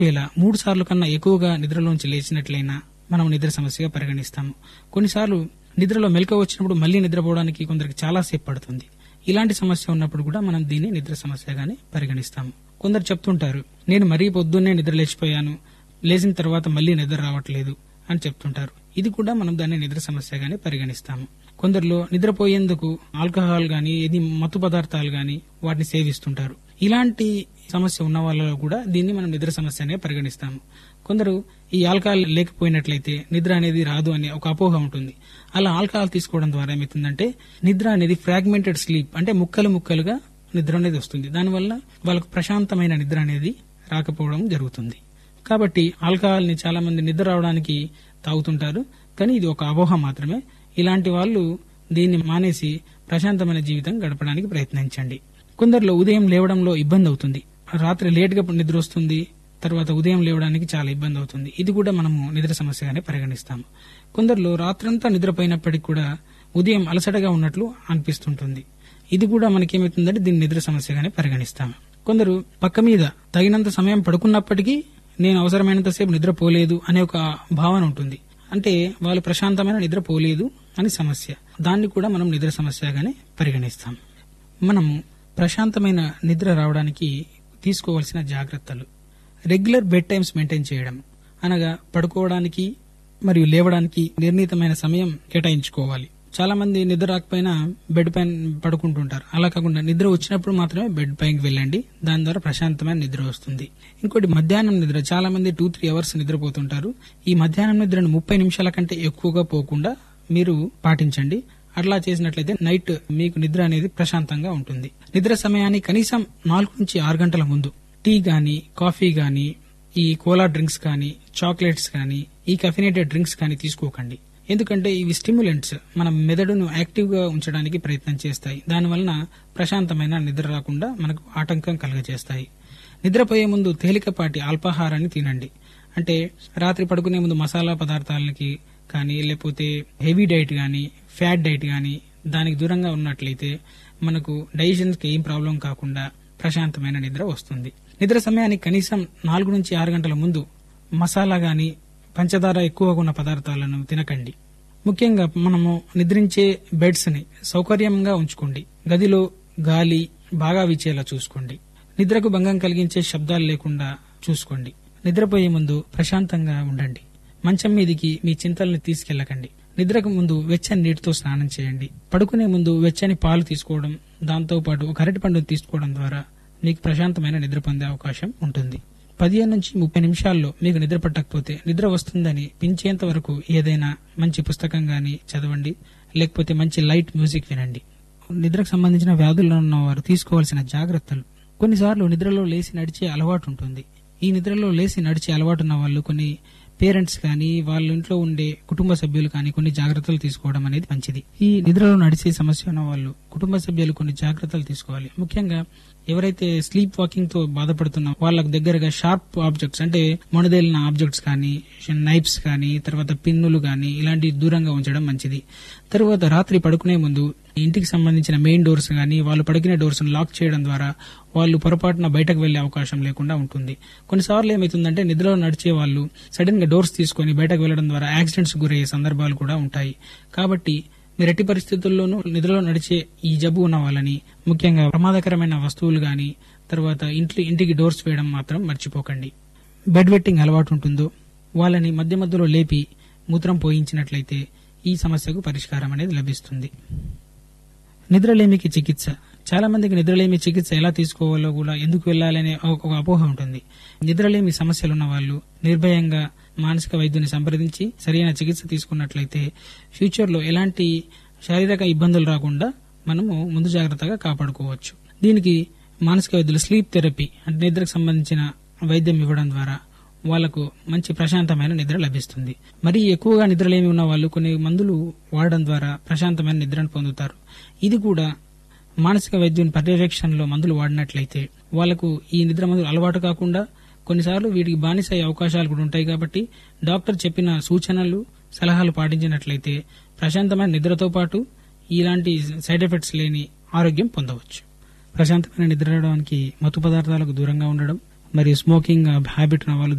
వేళ మూడు సార్లు కన్నా ఎక్కువగా నిద్రలోంచి లేచినట్లయినా మనం నిద్ర సమస్యగా పరిగణిస్తాము కొన్నిసార్లు నిద్రలో మెలకువ వచ్చినప్పుడు మళ్ళీ నిద్రపోవడానికి కొందరికి చాలా సేపు పడుతుంది ఇలాంటి సమస్య ఉన్నప్పుడు కూడా మనం దీన్ని నిద్ర సమస్యగానే పరిగణిస్తాము కొందరు చెప్తుంటారు నేను మరీ పొద్దున్నే నిద్ర లేచిపోయాను లేచిన తర్వాత మళ్ళీ నిద్ర రావట్లేదు అని చెప్తుంటారు ఇది కూడా మనం దాన్ని నిద్ర సమస్యగానే పరిగణిస్తాము కొందరిలో నిద్రపోయేందుకు ఆల్కహాల్ గాని ఏది మత్తు పదార్థాలు గాని వాటిని సేవిస్తుంటారు ఇలాంటి సమస్య ఉన్న వాళ్ళలో కూడా దీన్ని మనం నిద్ర సమస్యనే పరిగణిస్తాము కొందరు ఈ ఆల్కహాల్ లేకపోయినట్లయితే నిద్ర అనేది రాదు అనే ఒక అపోహ ఉంటుంది అలా ఆల్కహాల్ తీసుకోవడం ద్వారా ఏమవుతుందంటే నిద్ర అనేది ఫ్రాగ్మెంటెడ్ స్లీప్ అంటే ముక్కలు ముక్కలుగా నిద్ర అనేది వస్తుంది దానివల్ల వాళ్ళకు ప్రశాంతమైన నిద్ర అనేది రాకపోవడం జరుగుతుంది కాబట్టి ఆల్కహాల్ ని చాలా మంది నిద్ర రావడానికి తాగుతుంటారు కానీ ఇది ఒక అపోహ మాత్రమే ఇలాంటి వాళ్ళు దీన్ని మానేసి ప్రశాంతమైన జీవితం గడపడానికి ప్రయత్నించండి కొందరిలో ఉదయం లేవడంలో ఇబ్బంది అవుతుంది రాత్రి లేటుగా నిద్ర వస్తుంది తర్వాత ఉదయం లేవడానికి చాలా ఇబ్బంది అవుతుంది ఇది కూడా మనము నిద్ర సమస్యగానే పరిగణిస్తాము కొందరిలో రాత్రంతా నిద్రపోయినప్పటికీ కూడా ఉదయం అలసటగా ఉన్నట్లు అనిపిస్తుంటుంది ఇది కూడా మనకేమవుతుందంటే దీన్ని నిద్ర సమస్యగానే పరిగణిస్తాము కొందరు పక్క మీద తగినంత సమయం పడుకున్నప్పటికీ నేను అవసరమైనంతసేపు నిద్రపోలేదు అనే ఒక భావన ఉంటుంది అంటే వాళ్ళు ప్రశాంతమైన నిద్ర పోలేదు అని సమస్య దాన్ని కూడా మనం నిద్ర సమస్యగానే పరిగణిస్తాం మనం ప్రశాంతమైన నిద్ర రావడానికి తీసుకోవాల్సిన జాగ్రత్తలు రెగ్యులర్ బెడ్ టైమ్స్ మెయింటైన్ చేయడం అనగా పడుకోవడానికి మరియు లేవడానికి నిర్ణీతమైన సమయం కేటాయించుకోవాలి చాలా మంది నిద్ర రాకపోయినా బెడ్ పైన పడుకుంటుంటారు అలా కాకుండా నిద్ర వచ్చినప్పుడు మాత్రమే బెడ్ పైకి వెళ్ళండి దాని ద్వారా ప్రశాంతమైన నిద్ర వస్తుంది ఇంకోటి మధ్యాహ్నం నిద్ర చాలా మంది టూ త్రీ అవర్స్ నిద్రపోతుంటారు ఈ మధ్యాహ్నం నిద్రను ముప్పై నిమిషాల కంటే ఎక్కువగా పోకుండా మీరు పాటించండి అట్లా చేసినట్లయితే నైట్ మీకు నిద్ర అనేది ప్రశాంతంగా ఉంటుంది నిద్ర సమయాన్ని కనీసం నాలుగు నుంచి ఆరు గంటల ముందు టీ గాని కాఫీ గాని ఈ కోలా డ్రింక్స్ కానీ చాక్లెట్స్ కానీ ఈ కఫినేటెడ్ డ్రింక్స్ కానీ తీసుకోకండి ఎందుకంటే ఇవి స్టిమ్యులెంట్స్ మన మెదడును యాక్టివ్ గా ఉంచడానికి ప్రయత్నం చేస్తాయి దానివలన ప్రశాంతమైన నిద్ర రాకుండా మనకు ఆటంకం కలుగజేస్తాయి నిద్రపోయే ముందు తేలికపాటి అల్పాహారాన్ని తినండి అంటే రాత్రి పడుకునే ముందు మసాలా పదార్థాలకి కానీ లేకపోతే హెవీ డైట్ కానీ ఫ్యాట్ డైట్ కానీ దానికి దూరంగా ఉన్నట్లయితే మనకు డైజెషన్ కి ఏం ప్రాబ్లం కాకుండా ప్రశాంతమైన నిద్ర వస్తుంది నిద్ర సమయానికి కనీసం నాలుగు నుంచి ఆరు గంటల ముందు మసాలా గాని పంచదార ఎక్కువగా ఉన్న పదార్థాలను తినకండి ముఖ్యంగా మనము నిద్రించే బెడ్స్ ని సౌకర్యంగా ఉంచుకోండి గదిలో గాలి బాగా వీచేలా చూసుకోండి నిద్రకు భంగం కలిగించే శబ్దాలు లేకుండా చూసుకోండి నిద్రపోయే ముందు ప్రశాంతంగా ఉండండి మంచం మీదికి మీ చింతల్ని తీసుకెళ్లకండి నిద్రకు ముందు వెచ్చని నీటితో స్నానం చేయండి పడుకునే ముందు వెచ్చని పాలు తీసుకోవడం దాంతో పాటు ఒక అరటి పండును తీసుకోవడం ద్వారా మీకు ప్రశాంతమైన నిద్ర పొందే అవకాశం ఉంటుంది పదిహేను నుంచి ముప్పై నిమిషాల్లో మీకు నిద్ర పట్టకపోతే నిద్ర వస్తుందని పించేంత వరకు ఏదైనా మంచి పుస్తకం గాని చదవండి లేకపోతే మంచి లైట్ మ్యూజిక్ వినండి నిద్రకు సంబంధించిన వ్యాధుల్లో ఉన్న వారు తీసుకోవాల్సిన జాగ్రత్తలు కొన్నిసార్లు నిద్రలో లేచి నడిచే అలవాటు ఉంటుంది ఈ నిద్రలో లేచి నడిచే అలవాటు ఉన్న వాళ్ళు కొన్ని పేరెంట్స్ కానీ వాళ్ళ ఇంట్లో ఉండే కుటుంబ సభ్యులు కానీ కొన్ని జాగ్రత్తలు తీసుకోవడం అనేది మంచిది ఈ నిద్రలో నడిచే సమస్య ఉన్న వాళ్ళు కుటుంబ సభ్యులు కొన్ని జాగ్రత్తలు తీసుకోవాలి ముఖ్యంగా ఎవరైతే స్లీప్ వాకింగ్ తో బాధపడుతున్న వాళ్ళకు దగ్గరగా షార్ప్ ఆబ్జెక్ట్స్ అంటే మొనదేలిన ఆబ్జెక్ట్స్ కానీ నైఫ్స్ కానీ తర్వాత పిన్నులు కానీ ఇలాంటి దూరంగా ఉంచడం మంచిది తర్వాత రాత్రి పడుకునే ముందు ఇంటికి సంబంధించిన మెయిన్ డోర్స్ కానీ వాళ్ళు పడుకునే డోర్స్ లాక్ చేయడం ద్వారా వాళ్ళు పొరపాటున బయటకు వెళ్లే అవకాశం లేకుండా ఉంటుంది కొన్నిసార్లు ఏమైతుందంటే నిద్రలో నడిచే వాళ్ళు సడన్ గా డోర్స్ తీసుకొని బయటకు వెళ్లడం ద్వారా యాక్సిడెంట్స్ గురయ్యే సందర్భాలు కూడా ఉంటాయి కాబట్టి మీరు ఎట్టి పరిస్థితుల్లోనూ నిద్రలో నడిచే ఈ జబ్బు ఉన్న వాళ్ళని ముఖ్యంగా ప్రమాదకరమైన వస్తువులు గాని తర్వాత ఇంట్లో ఇంటికి డోర్స్ వేయడం మాత్రం మర్చిపోకండి బెడ్ వెట్టింగ్ అలవాటు ఉంటుందో వాళ్ళని మధ్య మధ్యలో లేపి మూత్రం పోయించినట్లయితే ఈ సమస్యకు పరిష్కారం అనేది లభిస్తుంది నిద్రలేమికి చికిత్స చాలా మందికి నిద్రలేమి చికిత్స ఎలా తీసుకోవాలో కూడా ఎందుకు వెళ్ళాలనే ఒక ఒక అపోహ ఉంటుంది నిద్రలేమి సమస్యలు ఉన్న వాళ్ళు నిర్భయంగా మానసిక వైద్యుని సంప్రదించి సరైన చికిత్స తీసుకున్నట్లయితే ఫ్యూచర్ లో ఎలాంటి శారీరక ఇబ్బందులు రాకుండా మనము ముందు జాగ్రత్తగా కాపాడుకోవచ్చు దీనికి మానసిక వైద్యులు స్లీప్ థెరపీ అంటే నిద్రకు సంబంధించిన వైద్యం ఇవ్వడం ద్వారా వాళ్లకు మంచి ప్రశాంతమైన నిద్ర లభిస్తుంది మరి ఎక్కువగా నిద్రలేమి ఉన్న వాళ్ళు కొన్ని మందులు వాడడం ద్వారా ప్రశాంతమైన నిద్రను పొందుతారు ఇది కూడా మానసిక వైద్యుని పర్యవేక్షణలో మందులు వాడినట్లయితే వాళ్లకు ఈ నిద్ర మందులు అలవాటు కాకుండా కొన్నిసార్లు వీటికి బానిస అయ్యే అవకాశాలు కూడా ఉంటాయి కాబట్టి డాక్టర్ చెప్పిన సూచనలు సలహాలు పాటించినట్లయితే ప్రశాంతమైన నిద్రతో పాటు ఇలాంటి సైడ్ ఎఫెక్ట్స్ లేని ఆరోగ్యం పొందవచ్చు ప్రశాంతమైన నిద్ర రావడానికి మత్తు పదార్థాలకు దూరంగా ఉండడం మరియు స్మోకింగ్ హ్యాబిట్ ఉన్న వాళ్ళు